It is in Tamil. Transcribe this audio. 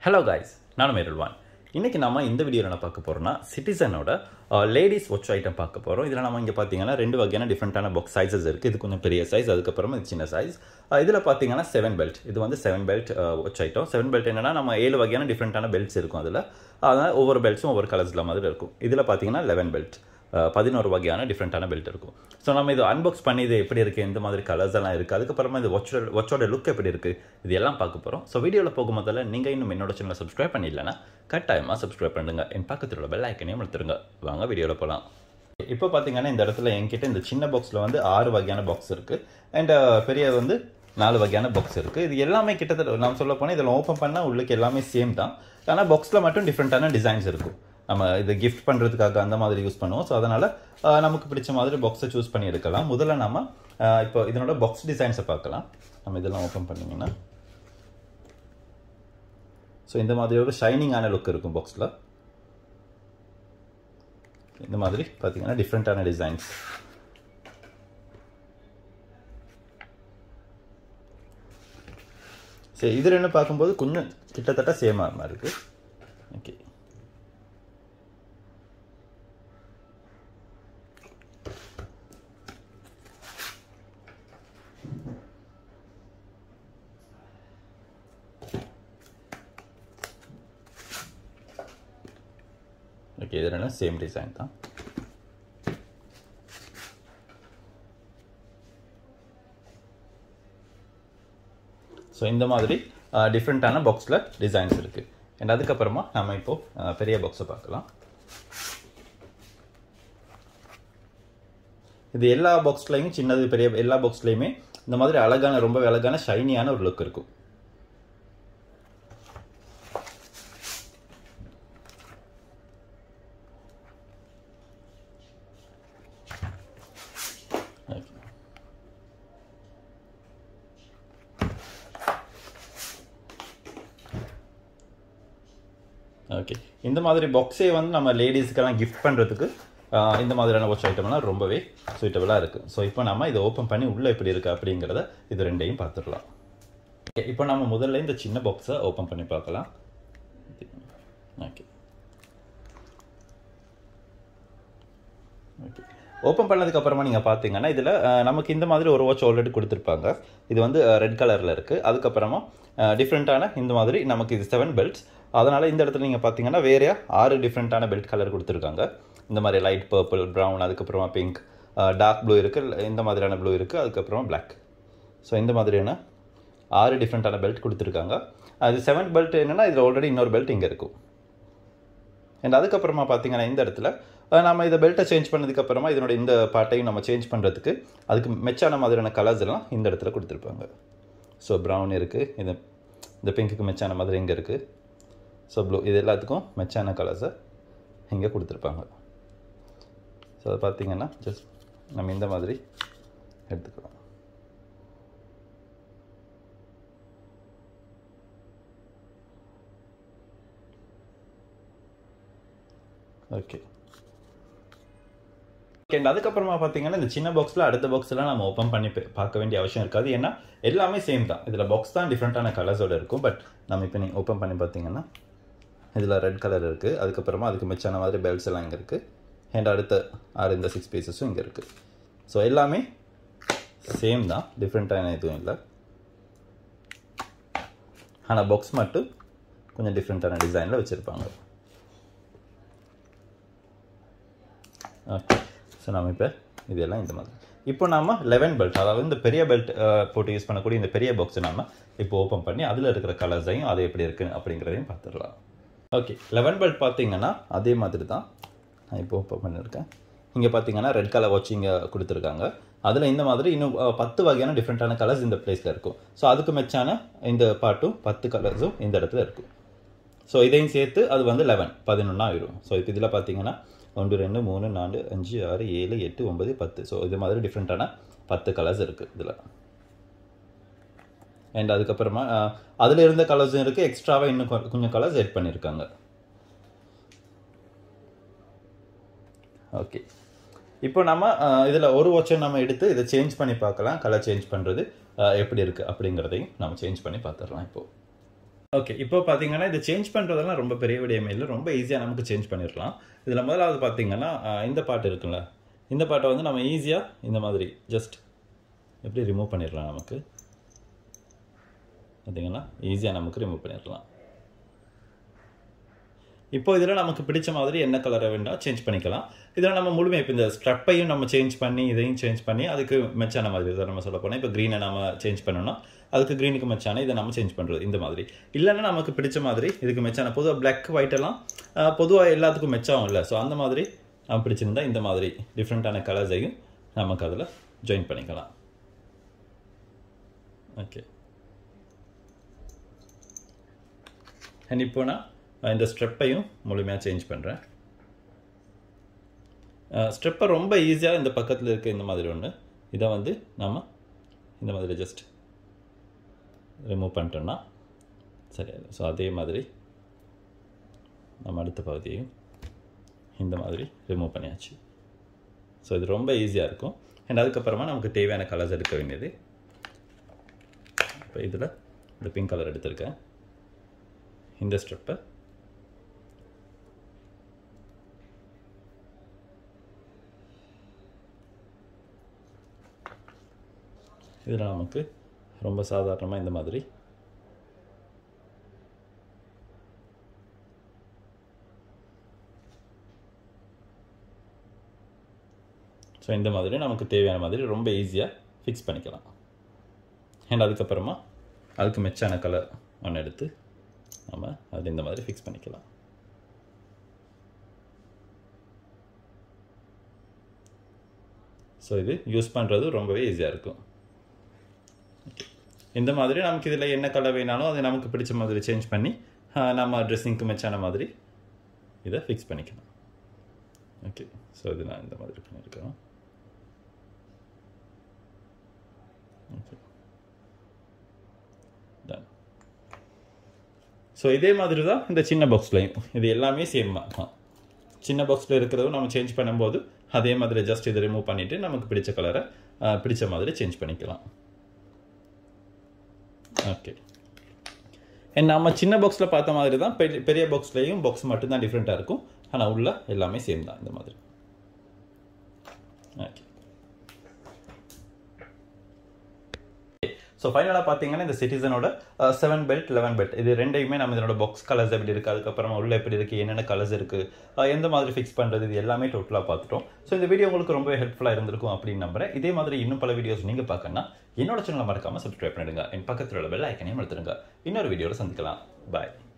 ஹலோ காய்ஸ் நானும் மேருள்வான் இன்னைக்கு நாம இந்த வீடியோவில் என்ன பார்க்க போறோம்னா சிட்டிசனோட லேடிஸ் வாட்ச் ஐட்டம் பார்க்க போறோம் இதில் நம்ம இங்கே பார்த்தீங்கன்னா ரெண்டு வகையான டிஃப்ரெண்ட்டான பாக்ஸ் சைஸஸ் இருக்குது இது கொஞ்சம் பெரிய சைஸ் அதுக்கப்புறமா இது சின்ன சைஸ் இதில் பார்த்தீங்கன்னா செவன் பெல்ட் இது வந்து seven belt watch item seven belt என்னன்னா நம்ம ஏழு வகையான டிஃப்ரெண்ட்டான பெல்ட்ஸ் இருக்கும் அதில் அதனால் ஒவ்வொரு பெல்ட்ஸும் ஒவ்வொரு கலர்ஸில் மாதிரி இருக்கும் இதில் பார்த்தீங்கன்னா லெவன் பெல்ட் பதினோரு வகையான டிஃப்ரெண்ட்டான பெல்ட் இருக்கும் ஸோ நம்ம இது அன்பாக்ஸ் பண்ணி இது எப்படி இருக்குது எந்த மாதிரி கலர்ஸ் எல்லாம் இருக்குது அதுக்கப்புறமா இது வாட்சோட வாட்சோட லுக் எப்படி இருக்குது இது எல்லாம் பார்க்க போகிறோம் ஸோ வீடியோவில் போகும் முதல்ல நீங்கள் இன்னும் என்னோட சேனலை சப்ஸ்கிரைப் பண்ணிடலன்னா கட்டாயமாக சப்ஸ்கிரைப் பண்ணுங்க என் பக்கத்தில் உள்ள பெல் ஐக்கனையும் எடுத்துருங்க வாங்க வீடியோவில் போகலாம் இப்போ பார்த்தீங்கன்னா இந்த இடத்துல என்கிட்ட இந்த சின்ன பாக்ஸில் வந்து ஆறு வகையான பாக்ஸ் இருக்குது அண்ட் பெரிய வந்து நாலு வகையான பாக்ஸ் இருக்குது இது எல்லாமே கிட்டத்தட்ட நான் சொல்ல போனால் இதில் ஓப்பன் பண்ணால் உள்ளுக்கு எல்லாமே சேம் தான் ஆனால் பாக்ஸில் மட்டும் டிஃப்ரெண்ட்டான டிசைன்ஸ் இருக்கும் நம்ம இது கிஃப்ட் பண்ணுறதுக்காக அந்த மாதிரி யூஸ் பண்ணுவோம் ஸோ அதனால் நமக்கு பிடிச்ச மாதிரி பாக்ஸை சூஸ் பண்ணி எடுக்கலாம் முதல்ல நம்ம இப்போ இதனோட பாக்ஸ் டிசைன்ஸை பார்க்கலாம் நம்ம இதெல்லாம் ஓப்பன் பண்ணிங்கன்னா ஸோ இந்த மாதிரி ஒரு ஷைனிங்கான லுக் இருக்கும் பாக்ஸில் இந்த மாதிரி பார்த்தீங்கன்னா டிஃப்ரெண்ட்டான டிசைன்ஸ் சரி இது ரெண்டு பார்க்கும்போது கொஞ்சம் கிட்டத்தட்ட சேமாக மாதிரி இருக்குது ஓகே ஓகே இது ரெண்டும் சேம் டிசைன் தான் ஸோ இந்த மாதிரி டிஃப்ரெண்ட்டான பாக்ஸில் டிசைன்ஸ் இருக்குது அண்ட் அதுக்கப்புறமா நம்ம இப்போது பெரிய பாக்ஸை பார்க்கலாம் இது எல்லா பாக்ஸ்லையும் சின்னது பெரிய எல்லா பாக்ஸ்லையுமே இந்த மாதிரி அழகான ரொம்ப அழகான ஷைனியான ஒரு லுக் இருக்கும் ஓகே இந்த மாதிரி பாக்ஸே வந்து நம்ம லேடிஸ்க்கெல்லாம் கிஃப்ட் பண்ணுறதுக்கு இந்த மாதிரியான வாட்ச் ஐட்டம்லாம் ரொம்பவே சூட்டபுளாக இருக்குது ஸோ இப்போ நம்ம இதை ஓப்பன் பண்ணி உள்ளே எப்படி இருக்குது அப்படிங்கிறத இது ரெண்டையும் பார்த்துடலாம் ஓகே இப்போ நம்ம முதல்ல இந்த சின்ன பாக்ஸை ஓப்பன் பண்ணி பார்க்கலாம் ஓகே ஓகே ஓப்பன் பண்ணதுக்கு அப்புறமா நீங்கள் பார்த்தீங்கன்னா இதில் நமக்கு இந்த மாதிரி ஒரு வாட்ச் ஆல்ரெடி கொடுத்துருப்பாங்க இது வந்து ரெட் கலரில் இருக்குது அதுக்கப்புறமா டிஃப்ரெண்ட்டான இந்த மாதிரி நமக்கு இது செவன் பெல்ட்ஸ் அதனால் இந்த இடத்துல நீங்கள் பார்த்தீங்கன்னா வேறு ஆறு டிஃப்ரெண்ட்டான பெல்ட் கலர் கொடுத்துருக்காங்க இந்த மாதிரி லைட் பர்பிள் ப்ரௌன் அதுக்கப்புறமா பிங்க் டார்க் ப்ளூ இருக்குது இந்த மாதிரியான ப்ளூ இருக்குது அதுக்கப்புறமா பிளாக் ஸோ இந்த மாதிரியான ஆறு டிஃப்ரெண்ட்டான பெல்ட் கொடுத்துருக்காங்க அது செவன் பெல்ட் என்னென்னா இதில் ஆல்ரெடி இன்னொரு பெல்ட் இங்கே இருக்கும் அண்ட் அதுக்கப்புறமா பார்த்தீங்கன்னா இந்த இடத்துல நம்ம இதை பெல்ட்டை சேஞ்ச் பண்ணதுக்கப்புறமா இதனோட இந்த பார்ட்டையும் நம்ம சேஞ்ச் பண்ணுறதுக்கு அதுக்கு மெச்சான மாதிரியான கலர்ஸ் எல்லாம் இந்த இடத்துல கொடுத்துருப்பாங்க ஸோ ப்ரௌன் இருக்குது இது இந்த பிங்க்குக்கு மெச்சான மாதிரி இங்கே இருக்குது ஸோ ப்ளூ இது எல்லாத்துக்கும் மெச்சான கலர்ஸை இங்கே கொடுத்துருப்பாங்க ஸோ அதை பார்த்தீங்கன்னா ஜஸ்ட் நம்ம இந்த மாதிரி எடுத்துக்கலாம் ஓகே அண்ட் அதுக்கப்புறமா பார்த்தீங்கன்னா இந்த சின்ன பாக்ஸில் அடுத்த பாக்ஸ்லாம் நம்ம ஓப்பன் பண்ணி பார்க்க வேண்டிய அவசியம் இருக்காது ஏன்னா எல்லாமே சேம் தான் இதில் பாக்ஸ் தான் டிஃப்ரெண்ட்டான கலர்ஸோடு இருக்கும் பட் நம்ம இப்போ நீங்கள் ஓப்பன் பண்ணி பார்த்தீங்கன்னா இதில் ரெட் கலர் இருக்குது அதுக்கப்புறமா அதுக்கு மிச்சான மாதிரி பெல்ட்ஸ் எல்லாம் இங்கே இருக்குது அண்ட் அடுத்த ஆறு இந்த சிக்ஸ் பீசஸும் இங்கே இருக்குது ஸோ எல்லாமே சேம் தான் டிஃப்ரெண்ட்டான எதுவும் இல்லை ஆனால் பாக்ஸ் மட்டும் கொஞ்சம் டிஃப்ரெண்ட்டான டிசைனில் வச்சுருப்பாங்க ஓகே ஸோ நம்ம இப்போ இதெல்லாம் இந்த மாதிரி இப்போ நாம் லெவன் பெல்ட் அதாவது இந்த பெரிய பெல்ட் போட்டு யூஸ் பண்ணக்கூடிய இந்த பெரிய பாக்ஸை நம்ம இப்போ ஓப்பன் பண்ணி அதில் இருக்கிற கலர்ஸையும் அது எப்படி இருக்குது அப்படிங்கிறதையும் பார்த்துடலாம் ஓகே லெவன் பெல்ட் பார்த்தீங்கன்னா அதே மாதிரி தான் நான் இப்போ ஓப்பன் பண்ணியிருக்கேன் இங்கே பார்த்தீங்கன்னா ரெட் கலர் வாட்ச் இங்கே கொடுத்துருக்காங்க அதில் இந்த மாதிரி இன்னும் பத்து வகையான டிஃப்ரெண்ட்டான கலர்ஸ் இந்த பிளேஸில் இருக்கும் ஸோ அதுக்கு மெச்சான இந்த பாட்டும் பத்து கலர்ஸும் இந்த இடத்துல இருக்கும் ஸோ இதையும் சேர்த்து அது வந்து லெவன் பதினொன்னா ஆயிரும் ஸோ இப்போ இதில் பார்த்தீங்கன்னா ஒன்று ரெண்டு மூணு நாலு அஞ்சு ஆறு ஏழு எட்டு ஒன்பது பத்து ஸோ இது மாதிரி டிஃப்ரெண்ட்டான பத்து கலர்ஸ் இருக்குது இதில் அண்ட் அதுக்கப்புறமா அதில் இருந்த கலர்ஸும் இருக்குது எக்ஸ்ட்ராவாக இன்னும் கொஞ்சம் கலர்ஸ் எட் பண்ணியிருக்காங்க ஓகே இப்போ நம்ம இதில் ஒரு வாட்சை நம்ம எடுத்து இதை சேஞ்ச் பண்ணி பார்க்கலாம் கலர் சேஞ்ச் பண்ணுறது எப்படி இருக்குது அப்படிங்கிறதையும் நம்ம சேஞ்ச் பண்ணி பார்த்துடலாம் இப்போது ஓகே இப்போ பார்த்தீங்கன்னா இது சேஞ்ச் பண்ணுறதெல்லாம் ரொம்ப பெரிய விடயமே இல்லை ரொம்ப ஈஸியாக நமக்கு சேஞ்ச் பண்ணிடலாம் இதில் முதலாவது பார்த்தீங்கன்னா அஹ், இந்த பாட்டு இருக்குல்ல இந்த பாட்டை வந்து நம்ம ஈஸியாக இந்த மாதிரி ஜஸ்ட் எப்படி ரிமூவ் பண்ணிடலாம் நமக்கு பார்த்தீங்கன்னா ஈஸியாக நமக்கு ரிமூவ் பண்ணிடலாம் இப்போ இதில் நமக்கு பிடிச்ச மாதிரி என்ன கலரை வேண்டாம் சேஞ்ச் பண்ணிக்கலாம் இதில் நம்ம முழுமையாக இப்போ இந்த ஸ்ட்ரப்பையும் நம்ம சேஞ்ச் பண்ணி இதையும் சேஞ்ச் பண்ணி அதுக்கு மெச்சான மாதிரி இதை நம்ம சொல்ல போனால் இப்போ க்ரீனை நம்ம சேஞ்ச் பண்ணோம்னா அதுக்கு க்ரீனுக்கு மெச்சான இதை நம்ம சேஞ்ச் பண்ணுறது இந்த மாதிரி இல்லைன்னா நமக்கு பிடிச்ச மாதிரி இதுக்கு மெச்சான பொதுவாக பிளாக் ஒயிட் எல்லாம் பொதுவாக எல்லாத்துக்கும் மெச்சாகும் இல்லை ஸோ அந்த மாதிரி நம்ம பிடிச்சிருந்தா இந்த மாதிரி டிஃப்ரெண்ட்டான கலர்ஸையும் நமக்கு அதில் ஜாயின் பண்ணிக்கலாம் ஓகே அண்ட் இப்போ நான் இந்த ஸ்ட்ரெப்பையும் முழுமையாக சேஞ்ச் பண்ணுறேன் ஸ்ட்ரெப்பை ரொம்ப ஈஸியாக இந்த பக்கத்தில் இருக்க இந்த மாதிரி ஒன்று இதை வந்து நாம் இந்த மாதிரி ஜஸ்ட் ரிமூவ் பண்ணிட்டோம்னா சரியாயிடும் ஸோ அதே மாதிரி நம்ம அடுத்த பகுதியையும் இந்த மாதிரி ரிமூவ் பண்ணியாச்சு ஸோ இது ரொம்ப ஈஸியாக இருக்கும் அண்ட் அதுக்கப்புறமா நமக்கு தேவையான கலர்ஸ் எடுக்க வேண்டியது இப்போ இதில் இந்த பிங்க் கலர் எடுத்திருக்கேன் இந்த ஸ்டெப்பை இதில் நமக்கு ரொம்ப சாதாரணமாக இந்த மாதிரி ஸோ இந்த மாதிரி நமக்கு தேவையான மாதிரி ரொம்ப ஈஸியாக ஃபிக்ஸ் பண்ணிக்கலாம் அண்ட் அதுக்கப்புறமா அதுக்கு மெச்சான கலர் ஒன்று எடுத்து நம்ம அது இந்த மாதிரி ஃபிக்ஸ் பண்ணிக்கலாம் ஸோ இது யூஸ் பண்ணுறது ரொம்பவே ஈஸியாக இருக்கும் இந்த மாதிரி நமக்கு இதில் என்ன கலர் வேணாலும் அது நமக்கு பிடிச்ச மாதிரி சேஞ்ச் பண்ணி ஆஹ், நம்ம ட்ரெஸ்ஸிங்க்கு மெச்சான மாதிரி இதை ஃபிக்ஸ் பண்ணிக்கலாம் ஓகே ஸோ இது நான் இந்த மாதிரி பண்ணியிருக்கேன் ஓகே டன் ஸோ இதே மாதிரி தான் இந்த சின்ன பாக்ஸ்லையும் இது எல்லாமே சேம் தான் சின்ன பாக்ஸில் இருக்கிறதும் நம்ம சேஞ்ச் பண்ணும்போது அதே மாதிரி ஜஸ்ட் இதை ரிமூவ் பண்ணிவிட்டு நமக்கு பிடிச்ச கலரை பிடிச்ச மாதிரி சேஞ்ச் பண்ணிக்கலாம் ஓகே நம்ம சின்ன பாக்ஸில் பார்த்த மாதிரி தான் பெரிய பெரிய பாக்ஸ்லேயும் பாக்ஸ் மட்டும்தான் டிஃப்ரெண்ட்டாக இருக்கும் ஆனால் உள்ள எல்லாமே சேம் தான் இந்த மாதிரி ஓகே ஸோ ஃபைனலாக பார்த்தீங்கன்னா இந்த சிட்டிசனோட செவன் பெல்ட் லெவன் பெல்ட் இது ரெண்டையுமே நம்ம இதனோட பாக்ஸ் கலர்ஸ் எப்படி இருக்குது அதுக்கப்புறமா உள்ள எப்படி இருக்குது என்னென்ன கலர்ஸ் இருக்குது எந்த மாதிரி ஃபிக்ஸ் பண்ணுறது இது எல்லாமே டோட்டலாக பார்த்துட்டோம் ஸோ இந்த வீடியோ உங்களுக்கு ரொம்பவே ஹெல்ப்ஃபுல்லாக இருந்திருக்கும் அப்படின்னு நம்புறேன் இதே மாதிரி இன்னும் பல வீடியோஸ் நீங்கள் பார்க்கணும்னா என்னோட சேனலை மறக்காமல் சப்ஸ்கிரைப் பண்ணிடுங்க என் பக்கத்தில் உள்ள பெல் ஐக்கனையும் எடுத்துருங்க இன்னொரு வீடியோவில் சந்திக்கலாம் பாய்